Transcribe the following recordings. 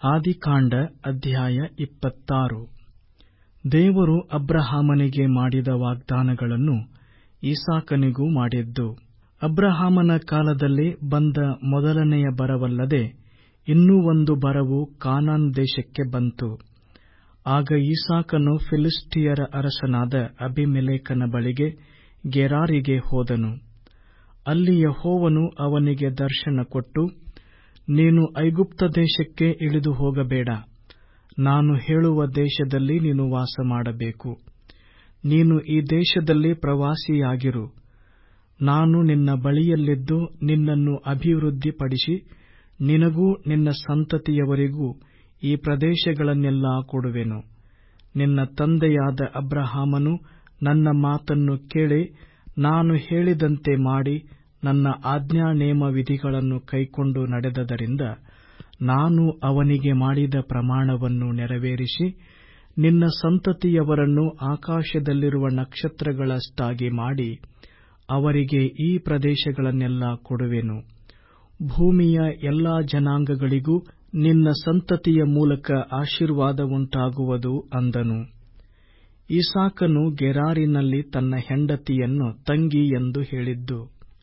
ಆದಿಕಾಂಡ ಅಧ್ಯಾಯ ಇಪ್ಪತ್ತಾರು ದೇವರು ಅಬ್ರಹಾಮನಿಗೆ ಮಾಡಿದ ವಾಗ್ದಾನಗಳನ್ನು ಇಸಾಕನಿಗೂ ಮಾಡಿದ್ದು ಅಬ್ರಹಾಮನ ಕಾಲದಲ್ಲಿ ಬಂದ ಮೊದಲನೆಯ ಬರವಲ್ಲದೆ ಇನ್ನೂ ಒಂದು ಬರವು ಕಾನಾನ್ ದೇಶಕ್ಕೆ ಬಂತು ಆಗ ಇಸಾಕನು ಫಿಲಿಷ್ಟಿಯರ ಅರಸನಾದ ಅಬೀಮೆಲೆಕನ ಬಳಿಗೆ ಗೆರಾರಿಗೆ ಹೋದನು ಅಲ್ಲಿ ಯೆಹೋವನು ಅವನಿಗೆ ದರ್ಶನ ಕೊಟ್ಟು ನೀನು ಐಗುಪ್ತ ದೇಶಕ್ಕೆ ಇಳಿದು ಹೋಗಬೇಡ ನಾನು ಹೇಳುವ ದೇಶದಲ್ಲಿ ನೀನು ವಾಸಮಾಡಬೇಕು ನೀನು ಈ ದೇಶದಲ್ಲಿ ಪ್ರವಾಸಿಯಾಗಿರು ನಾನು ನಿನ್ನ ಬಳಿಯಲ್ಲಿದ್ದು ನಿನ್ನನ್ನು ಅಭಿವೃದ್ಧಿಪಡಿಸಿ ನಿನಗೂ ನಿನ್ನ ಸಂತತಿಯವರಿಗೂ ಈ ಪ್ರದೇಶಗಳನ್ನೆಲ್ಲಾ ಕೊಡುವೆನು ನಿನ್ನ ತಂದೆಯಾದ ಅಬ್ರಹಾಮನು ನನ್ನ ಮಾತನ್ನು ಕೇಳಿ ನಾನು ಹೇಳಿದಂತೆ ಮಾಡಿ ನನ್ನ ಆಜ್ಞಾನೇಮವಿಧಿಗಳನ್ನು ಕೈಕೊಂಡು ನಡೆದದರಿಂದ ನಾನು ಅವನಿಗೆ ಮಾಡಿದ ಪ್ರಮಾಣವನ್ನು ನೆರವೇರಿಸಿ ನಿನ್ನ ಸಂತತಿಯವರನ್ನು ಆಕಾಶದಲ್ಲಿರುವ ನಕ್ಷತ್ರಗಳಷ್ಟಾಗಿ ಮಾಡಿ ಅವರಿಗೆ ಈ ಪ್ರದೇಶಗಳನ್ನೆಲ್ಲಾ ಕೊಡುವೆನು ಭೂಮಿಯ ಎಲ್ಲಾ ಜನಾಂಗಗಳಿಗೂ ನಿನ್ನ ಸಂತತಿಯ ಮೂಲಕ ಆಶೀರ್ವಾದವುಂಟಾಗುವುದು ಅಂದನು ಇಸಾಕನು ಗೆರಾರಿನಲ್ಲಿ ತನ್ನ ಹೆಂಡತಿಯನ್ನು ತಂಗಿ ಎಂದು ಹೇಳಿದ್ದು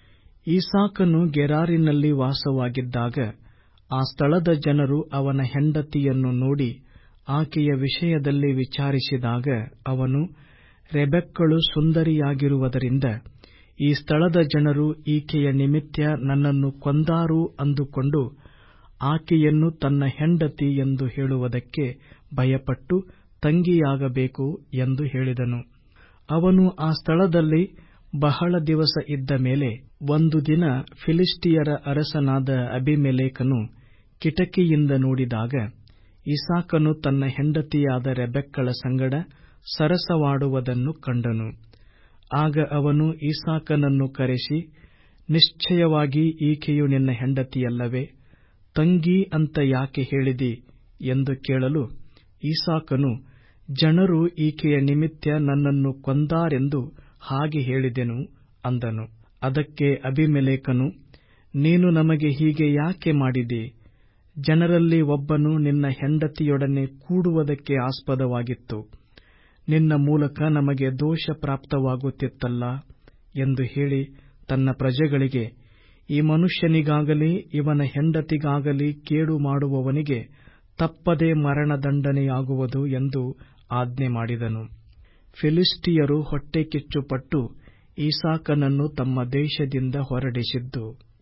ಇಸಾಕನು ಗೆರಾರಿನಲ್ಲಿ ವಾಸವಾಗಿದ್ದಾಗ ಆ ಸ್ಥಳದ ಜನರು ಅವನ ಹೆಂಡತಿಯನ್ನು ನೋಡಿ ಆಕೆಯ ವಿಷಯದಲ್ಲಿ ವಿಚಾರಿಸಿದಾಗ ಅವನು ರೆಬೆಕ್ಕಳು ಸುಂದರಿಯಾಗಿರುವುದರಿಂದ ಈ ಸ್ಥಳದ ಜನರು ಈಕೆಯ ನಿಮಿತ್ತ ನನ್ನನ್ನು ಕೊಂದಾರು ಅಂದುಕೊಂಡು ಆಕೆಯನ್ನು ತನ್ನ ಹೆಂಡತಿ ಎಂದು ಹೇಳುವುದಕ್ಕೆ ಭಯಪಟ್ಟು ತಂಗಿಯಾಗಬೇಕು ಎಂದು ಹೇಳಿದನು ಅವನು ಆ ಸ್ಥಳದಲ್ಲಿ ಬಹಳ ದಿವಸ ಇದ್ದ ಮೇಲೆ ಒಂದು ದಿನ ಫಿಲಿಷ್ಟಿಯರ ಅರಸನಾದ ಅಬಿಮೆಲೇಕನು ಕಿಟಕಿಯಿಂದ ನೋಡಿದಾಗ ಇಸಾಕನು ತನ್ನ ಹೆಂಡತಿಯಾದ ರೆಬೆಕ್ಕಳ ಸಂಗಡ ಸರಸವಾಡುವುದನ್ನು ಕಂಡನು ಆಗ ಅವನು ಇಸಾಕನನ್ನು ಕರೆಸಿ ನಿಶ್ಚಯವಾಗಿ ಈಕೆಯು ನಿನ್ನ ಹೆಂಡತಿಯಲ್ಲವೇ ತಂಗಿ ಅಂತ ಯಾಕೆ ಹೇಳಿದಿ ಎಂದು ಕೇಳಲು ಇಸಾಕನು ಜನರು ಈಕೆಯ ನಿಮಿತ್ತ ನನ್ನನ್ನು ಕೊಂದಾರೆಂದು ಹಾಗೆ ಹೇಳಿದೆನು ಅಂದನು ಅದಕ್ಕೆ ಅಬಿಮೆಲೇಕನು ನೀನು ನಮಗೆ ಹೀಗೆ ಯಾಕೆ ಮಾಡಿದಿ ಜನರಲ್ಲಿ ಒಬ್ಬನು ನಿನ್ನ ಹೆಂಡತಿಯೊಡನೆ ಕೂಡುವುದಕ್ಕೆ ಆಸ್ಪದವಾಗಿತ್ತು ನಿನ್ನ ಮೂಲಕ ನಮಗೆ ದೋಷ ಪ್ರಾಪ್ತವಾಗುತ್ತಿತ್ತಲ್ಲ ಎಂದು ಹೇಳಿ ತನ್ನ ಪ್ರಜೆಗಳಿಗೆ ಈ ಮನುಷ್ಯನಿಗಾಗಲಿ ಇವನ ಹೆಂಡತಿಗಾಗಲಿ ಕೇಡು ಮಾಡುವವನಿಗೆ ತಪ್ಪದೆ ಮರಣದಂಡನೆಯಾಗುವುದು ಎಂದು ಆಜ್ಞೆ ಮಾಡಿದನು ಫಿಲಿಷ್ಟಿಯರು ಹೊಟ್ಟೆಕಿಚ್ಚುಪಟ್ಟು ಈಸಾಕನನ್ನು ತಮ್ಮ ದೇಶದಿಂದ ಹೊರಡಿಸಿದ್ದು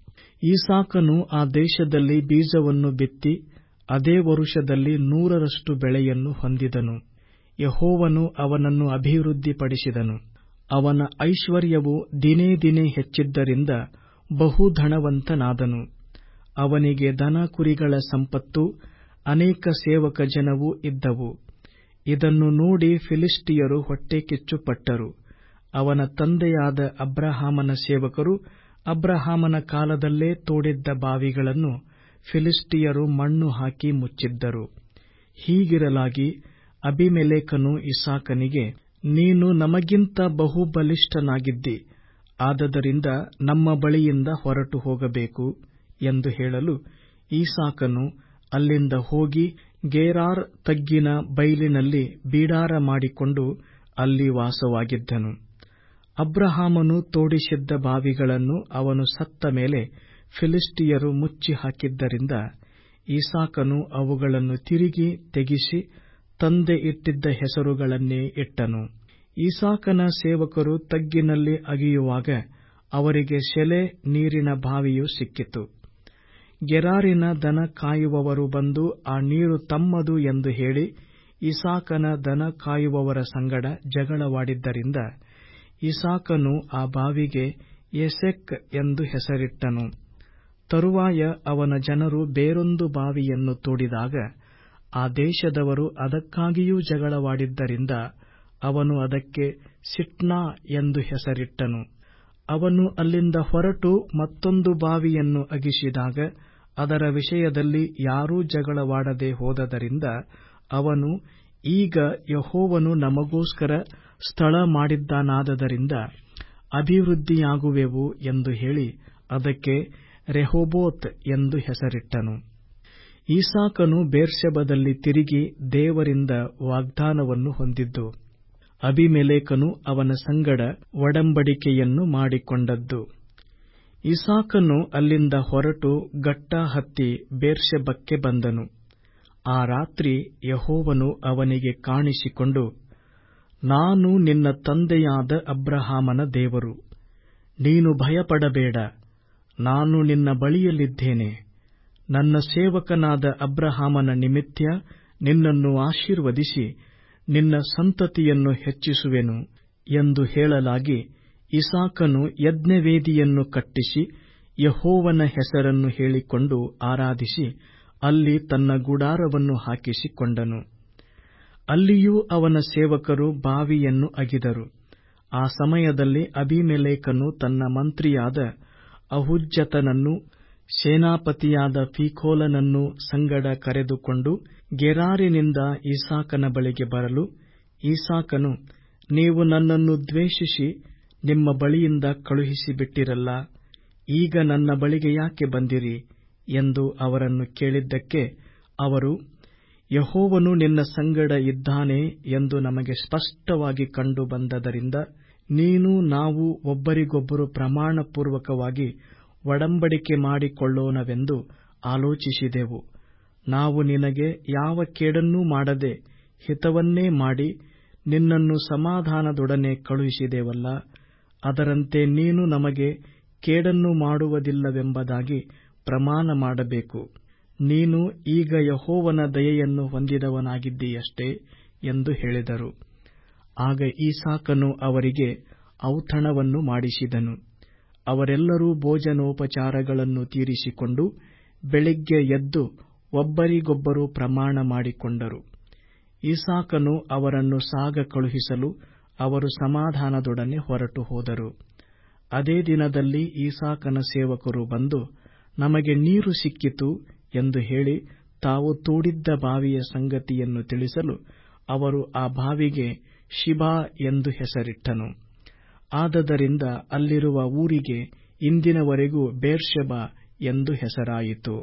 ಈಸಾಕನು ಆ ದೇಶದಲ್ಲಿ ಬೀಜವನ್ನು ಬಿತ್ತಿ ಅದೇ ವರುಷದಲ್ಲಿ ನೂರರಷ್ಟು ಬೆಳೆಯನ್ನು ಹೊಂದಿದನು ಯಹೋವನು ಅವನನ್ನು ಅಭಿವೃದ್ಧಿಪಡಿಸಿದನು ಅವನ ಐಶ್ವರ್ಯವು ದಿನೇ ದಿನೇ ಹೆಚ್ಚಿದ್ದರಿಂದ ಬಹುಧನವಂತನಾದನು ಅವನಿಗೆ ದನ ಕುರಿಗಳ ಸಂಪತ್ತು ಅನೇಕ ಸೇವಕ ಜನವೂ ಇದ್ದವು ಇದನ್ನು ನೋಡಿ ಫಿಲಿಷ್ಟಿಯರು ಹೊಟ್ಟೆಕಿಚ್ಚುಪಟ್ಟರು ಅವನ ತಂದೆಯಾದ ಅಬ್ರಹಾಮನ ಸೇವಕರು ಅಬ್ರಹಾಮನ ಕಾಲದಲ್ಲೇ ತೋಡಿದ್ದ ಬಾವಿಗಳನ್ನು ಫಿಲಿಷ್ಟಿಯರು ಮಣ್ಣು ಹಾಕಿ ಮುಚ್ಚಿದ್ದರು ಹೀಗಿರಲಾಗಿ ಅಬಿಮೆಲೇಕನು ಇಸಾಕನಿಗೆ ನೀನು ನಮಗಿಂತ ಬಹು ಬಲಿಷ್ಠನಾಗಿದ್ದಿ ಆದದರಿಂದ ನಮ್ಮ ಬಳಿಯಿಂದ ಹೊರಟು ಹೋಗಬೇಕು ಎಂದು ಹೇಳಲು ಈಸಾಕನು ಅಲ್ಲಿಂದ ಹೋಗಿ ಗೇರಾರ್ ತಗ್ಗಿನ ಬೈಲಿನಲ್ಲಿ ಬೀಡಾರ ಮಾಡಿಕೊಂಡು ಅಲ್ಲಿ ವಾಸವಾಗಿದ್ದನು ಅಬ್ರಹಾಮನು ತೋಡಿಸಿದ್ದ ಬಾವಿಗಳನ್ನು ಅವನು ಸತ್ತ ಮೇಲೆ ಫಿಲಿಷ್ಟಿಯರು ಮುಚ್ಚಿ ಹಾಕಿದ್ದರಿಂದ ಈಸಾಕನು ಅವುಗಳನ್ನು ತಿರುಗಿ ತೆಗಿಸಿ ತಂದೆ ಇಟ್ಟಿದ್ದ ಹೆಸರುಗಳನ್ನೇ ಇಟ್ಟನು ಈಸಾಕನ ಸೇವಕರು ತಗ್ಗಿನಲ್ಲಿ ಅಗಿಯುವಾಗ ಅವರಿಗೆ ಸೆಲೆ ನೀರಿನ ಬಾವಿಯು ಸಿಕ್ಕಿತು ಗೆರಾರಿನ ದನ ಕಾಯುವವರು ಬಂದು ಆ ನೀರು ತಮ್ಮದು ಎಂದು ಹೇಳಿ ಇಸಾಕನ ದನ ಕಾಯುವವರ ಸಂಗಡ ಜಗಳವಾಡಿದ್ದರಿಂದ ಇಸಾಕನು ಆ ಬಾವಿಗೆ ಎಸೆಕ್ ಎಂದು ಹೆಸರಿಟ್ಟನು ತರುವಾಯ ಅವನ ಜನರು ಬೇರೊಂದು ಬಾವಿಯನ್ನು ತೋಡಿದಾಗ ಆ ದೇಶದವರು ಅದಕ್ಕಾಗಿಯೂ ಜಗಳವಾಡಿದ್ದರಿಂದ ಅವನು ಅದಕ್ಕೆ ಸಿಟ್ನಾ ಎಂದು ಹೆಸರಿಟ್ಟನು ಅವನು ಅಲ್ಲಿಂದ ಹೊರಟು ಮತ್ತೊಂದು ಬಾವಿಯನ್ನು ಅಗಿಸಿದಾಗ ಅದರ ವಿಷಯದಲ್ಲಿ ಯಾರೂ ಜಗಳವಾಡದೆ ಹೋದದರಿಂದ ಅವನು ಈಗ ಯಹೋವನು ನಮಗೋಸ್ಕರ ಸ್ಥಳ ಮಾಡಿದ್ದಾನಾದದರಿಂದ ಅಭಿವೃದ್ಧಿಯಾಗುವೆವು ಎಂದು ಹೇಳಿ ಅದಕ್ಕೆ ರೆಹೋಬೋತ್ ಎಂದು ಹೆಸರಿಟ್ಟನು ಈಸಾಕನು ಬೇರ್ಷೆಬದಲ್ಲಿ ತಿರುಗಿ ದೇವರಿಂದ ವಾಗ್ದಾನವನ್ನು ಹೊಂದಿದ್ದು ಅಬಿಮೆಲೇಕನು ಅವನ ಸಂಗಡ ಒಡಂಬಡಿಕೆಯನ್ನು ಮಾಡಿಕೊಂಡದ್ದು ಇಸಾಕನು ಅಲ್ಲಿಂದ ಹೊರಟು ಗಟ್ಟ ಹತ್ತಿ ಬೇರ್ಷೆಬಕ್ಕೆ ಬಂದನು ಆ ರಾತ್ರಿ ಯಹೋವನು ಅವನಿಗೆ ಕಾಣಿಸಿಕೊಂಡು ನಾನು ನಿನ್ನ ತಂದೆಯಾದ ಅಬ್ರಹಾಮನ ದೇವರು ನೀನು ಭಯಪಡಬೇಡ ನಾನು ನಿನ್ನ ಬಳಿಯಲ್ಲಿದ್ದೇನೆ ನನ್ನ ಸೇವಕನಾದ ಅಬ್ರಹಾಮನ ನಿಮಿತ್ತ ನಿನ್ನನ್ನು ಆಶೀರ್ವದಿಸಿ ನಿನ್ನ ಸಂತತಿಯನ್ನು ಹೆಚ್ಚಿಸುವೆನು ಎಂದು ಹೇಳಲಾಗಿ ಇಸಾಕನು ಯಜ್ಞವೇದಿಯನ್ನು ಕಟ್ಟಿಸಿ ಯಹೋವನ ಹೆಸರನ್ನು ಹೇಳಿಕೊಂಡು ಆರಾಧಿಸಿ ಅಲ್ಲಿ ತನ್ನ ಗುಡಾರವನ್ನು ಹಾಕಿಸಿಕೊಂಡನು ಅಲ್ಲಿಯೂ ಅವನ ಸೇವಕರು ಬಾವಿಯನ್ನು ಅಗಿದರು ಆ ಸಮಯದಲ್ಲಿ ಅಬಿಮೆಲೇಕನು ತನ್ನ ಮಂತ್ರಿಯಾದ ಅಹುಜ್ಜತನನ್ನು ಸೇನಾಪತಿಯಾದ ಫೀಕೋಲನನ್ನು ಸಂಗಡ ಕರೆದುಕೊಂಡು ಗೆರಾರಿನಿಂದ ಈಸಾಕನ ಬಳಿಗೆ ಬರಲು ಈಸಾಕನು ನೀವು ನನ್ನನ್ನು ದ್ವೇಷಿಸಿ ನಿಮ್ಮ ಬಳಿಯಿಂದ ಕಳುಹಿಸಿಬಿಟ್ಟಿರಲ್ಲ ಈಗ ನನ್ನ ಬಳಿಗೆ ಯಾಕೆ ಬಂದಿರಿ ಎಂದು ಅವರನ್ನು ಕೇಳಿದ್ದಕ್ಕೆ ಅವರು ಯಹೋವನು ನಿನ್ನ ಸಂಗಡ ಇದ್ದಾನೆ ಎಂದು ನಮಗೆ ಸ್ಪಷ್ಟವಾಗಿ ಕಂಡು ಬಂದದರಿಂದ ನೀನು ನಾವು ಒಬ್ಬರಿಗೊಬ್ಬರು ಪ್ರಮಾಣಪೂರ್ವಕವಾಗಿ ಒಡಂಬಡಿಕೆ ಮಾಡಿಕೊಳ್ಳೋಣವೆಂದು ಆಲೋಚಿಸಿದೆವು ನಾವು ನಿನಗೆ ಯಾವ ಕೇಡನ್ನೂ ಮಾಡದೆ ಹಿತವನ್ನೇ ಮಾಡಿ ನಿನ್ನನ್ನು ಸಮಾಧಾನದೊಡನೆ ಕಳುಹಿಸಿದೆವಲ್ಲ ಅದರಂತೆ ನೀನು ನಮಗೆ ಕೇಡನ್ನು ಮಾಡುವುದಿಲ್ಲವೆಂಬುದಾಗಿ ಪ್ರಮಾಣ ಮಾಡಬೇಕು ನೀನು ಈಗ ಯಹೋವನ ದಯೆಯನ್ನು ಹೊಂದಿದವನಾಗಿದ್ದೀಯಷ್ಟೇ ಎಂದು ಹೇಳಿದರು ಆಗ ಈಸಾಕನು ಅವರಿಗೆ ಔತಣವನ್ನು ಮಾಡಿಸಿದನು ಅವರೆಲ್ಲರೂ ಭೋಜನೋಪಚಾರಗಳನ್ನು ತೀರಿಸಿಕೊಂಡು ಬೆಳಿಗ್ಗೆ ಎದ್ದು ಒಬ್ಬರಿಗೊಬ್ಬರು ಪ್ರಮಾಣ ಮಾಡಿಕೊಂಡರು ಈಸಾಕನು ಅವರನ್ನು ಸಾಗ ಕಳುಹಿಸಲು ಅವರು ಸಮಾಧಾನದೊಡನೆ ಹೊರಟು ಹೋದರು ಅದೇ ದಿನದಲ್ಲಿ ಈಸಾಕನ ಸೇವಕರು ಬಂದು ನಮಗೆ ನೀರು ಸಿಕ್ಕಿತು ಎಂದು ಹೇಳಿ ತಾವು ತೋಡಿದ್ದ ಬಾವಿಯ ಸಂಗತಿಯನ್ನು ತಿಳಿಸಲು ಅವರು ಆ ಬಾವಿಗೆ ಶಿಬಾ ಎಂದು ಹೆಸರಿಟ್ಟನು ಆದದರಿಂದ ಅಲ್ಲಿರುವ ಊರಿಗೆ ಇಂದಿನವರೆಗೂ ಬೇರ್ಷೆಬ ಎಂದು ಹೆಸರಾಯಿತು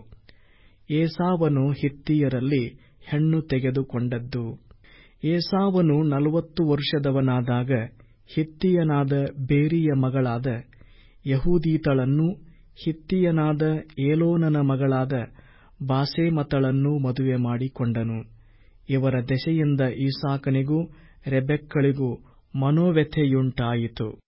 ಏಸಾವನು ಹಿತ್ತಿಯರಲ್ಲಿ ಹೆಣ್ಣು ತೆಗೆದುಕೊಂಡದ್ದು ಏಸಾವನು ನಲವತ್ತು ವರ್ಷದವನಾದಾಗ ಹಿತ್ತಿಯನಾದ ಬೇರಿಯ ಮಗಳಾದ ಯಹೂದೀತಳನ್ನೂ ಹಿತ್ತಿಯನಾದ ಏಲೋನನ ಮಗಳಾದ ಬಾಸೇಮತಳನ್ನೂ ಮದುವೆ ಮಾಡಿಕೊಂಡನು ಇವರ ದೆಸೆಯಿಂದ ಈಸಾಕನಿಗೂ ರೆಬೆಕ್ಕಳಿಗೂ ಮನೋವ್ಯಥೆಯುಂಟಾಯಿತು